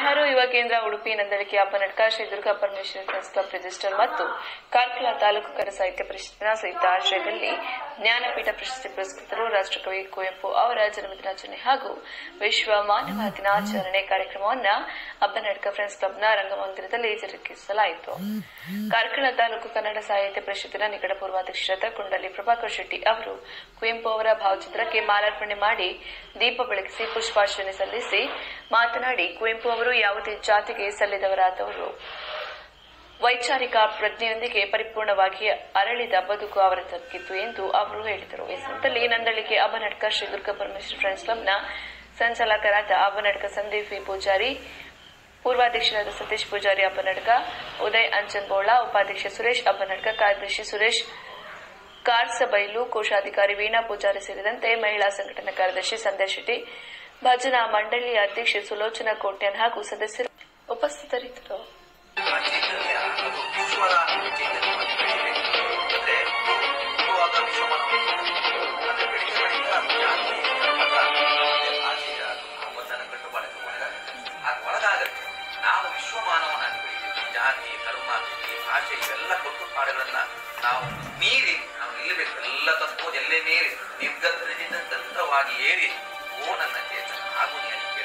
Nehru Yuva Kendra Udupi Nandalike Appanadka Shri Durga Parameshwari press club register ಮತ್ತು ಕಾರ್ಕಳ ತಾಲೂಕು ಕನ್ನಡ ಸಾಹಿತ್ಯ ಪರಿಷತ್ತಿನ ಸಂಯುಕ್ತ ಆಶ್ರಯದಲ್ಲಿ ಜ್ಞಾನಪೀಠ ಪ್ರಶಸ್ತಿ ಪುರಸ್ಕೃತರು ರಾಷ್ಟ್ರಕವಿ ಕುವೆಂಪು ಅವರ ಜನ್ಮದಿನಾಚರಣೆ ಹಾಗೂ ವಿಶ್ವ ಮಾನವ ದಿನಾಚರಣೆ ಕಾರ್ಯಕ್ರಮವನ್ನು ಅಬ್ಬನಡ್ಕ ಫ್ರೆಂಡ್ಸ್ ಕ್ಲಬ್ನ ರಂಗಮಂದಿರದಲ್ಲಿ ಜರುಗಿಸಲಾಯಿತು ಕಾರ್ಕಳ ತಾಲೂಕು ಕನ್ನಡ ಸಾಹಿತ್ಯ ಪರಿಷತ್ತಿನ ನಿಕಟಪೂರ್ವ ಅಧ್ಯಕ್ಷರಾದ ಕುಂಡಲಿ ಪ್ರಭಾಕರ್ ಶೆಟ್ಟಿ ಅವರು ಕುವೆಂಪು ಅವರ ಭಾವಚಿತ್ರಕ್ಕೆ ಮಾಲಾರ್ಪಣೆ ಮಾಡಿ ದೀಪ ಬೆಳಗಿಸಿ ಪುಷ್ಪಾರ್ಚನೆ ಸಲ್ಲಿಸಿ ಮಾತನಾಡಿ ಕುವೆಂಪು ಅವರು ಯಾವುದೇ ಜಾತಿಗೆ ಸಲ್ಲಿದವರಾದವರು ವೈಚಾರಿಕ ಪ್ರಜ್ಞೆಯೊಂದಿಗೆ ಪರಿಪೂರ್ಣವಾಗಿ ಅರಳಿದ ಬದುಕು ಅವರದ್ದಾಗಿತ್ತು ಎಂದು ಅವರು ಹೇಳಿದರು ಈ ಸಂದರ್ಭದಲ್ಲಿ ನಂದಳಿಕೆ ಅಬನಡ್ಕ ಶ್ರೀ ದುರ್ಗಾ ಪರಮೇಶ್ವರ ಫ್ರೆಂಡ್ಸ್ ಕ್ಲಬ್ನ ಸಂಚಾಲಕರಾದ ಅಬನಡ್ಕ ಸಂದೀಪ್ ವಿ ಪೂಜಾರಿ ಪೂರ್ವಾಧ್ಯಕ್ಷರಾದ ಸತೀಶ್ ಪೂಜಾರಿ ಅಬ್ಬನಡ್ಕ ಉದಯ್ ಅಂಚನ್ಬೋಳ ಉಪಾಧ್ಯಕ್ಷ ಸುರೇಶ್ ಅಬ್ಬನಡ್ಕ ಕಾರ್ಯದರ್ಶಿ ಸುರೇಶ್ ಕಾರ್ಸಬೈಲು ಕೋಶಾಧಿಕಾರಿ ವೀಣಾ ಪೂಜಾರಿ ಸೇರಿದಂತೆ ಮಹಿಳಾ ಸಂಘಟನಾ ಕಾರ್ಯದರ್ಶಿ ಸಂಧ್ಯಾ ಶೆಟ್ಟಿ ಭಜನಾ ಮಂಡಳಿಯ ಅಧ್ಯಕ್ಷೆ ಸುಲೋಚನಾ ಕೋಟ್ಯಾನ್ ಹಾಗೂ ಸದಸ್ಯರು ಉಪಸ್ಥಿತರಿದ್ದರು ಚೈತನ್ಯ ಅದು ವಿಶ್ವದ ಚೈತನ್ಯವಾಗಿ ಬೆಳೆದಿದೆ ಅಂದ್ರೆ ಮುಖ್ಯವಾದ ವಿಶ್ವಮಾನವ ಅಂದ್ರೆ ಬೆಳೀತಾ ಬೆಳೀತಾ ಜಾತಿ ಮತ ಮತ್ತೆ ಭಾಷೆಯ ಬಂಧನ ಕಟ್ಟುಪಾಡಕ್ಕೆ ಒಳಗಾಗುತ್ತೆ ಆಗ ಒಳಗಾಗುತ್ತೆ ನಾವು ವಿಶ್ವಮಾನವನಾಗಿ ಬೆಳೀತೀವಿ ಜಾತಿ ಧರ್ಮ ಈ ಭಾಷೆ ಇವೆಲ್ಲ ಕಟ್ಟುಪಾಡುಗಳನ್ನ ನಾವು ಮೀರಿ ನಾವು ನಿಲ್ಲಬೇಕು ಎಲ್ಲ ತತ್ವ ಎಲ್ಲೇ ಮೀರಿ ನಿರ್ಗಂತರದಿಂದ ತಂತ್ರವಾಗಿ ಏರಿ ಓ ನನ್ನ ಚೇತನ ಹಾಗೂ ನನಗೆ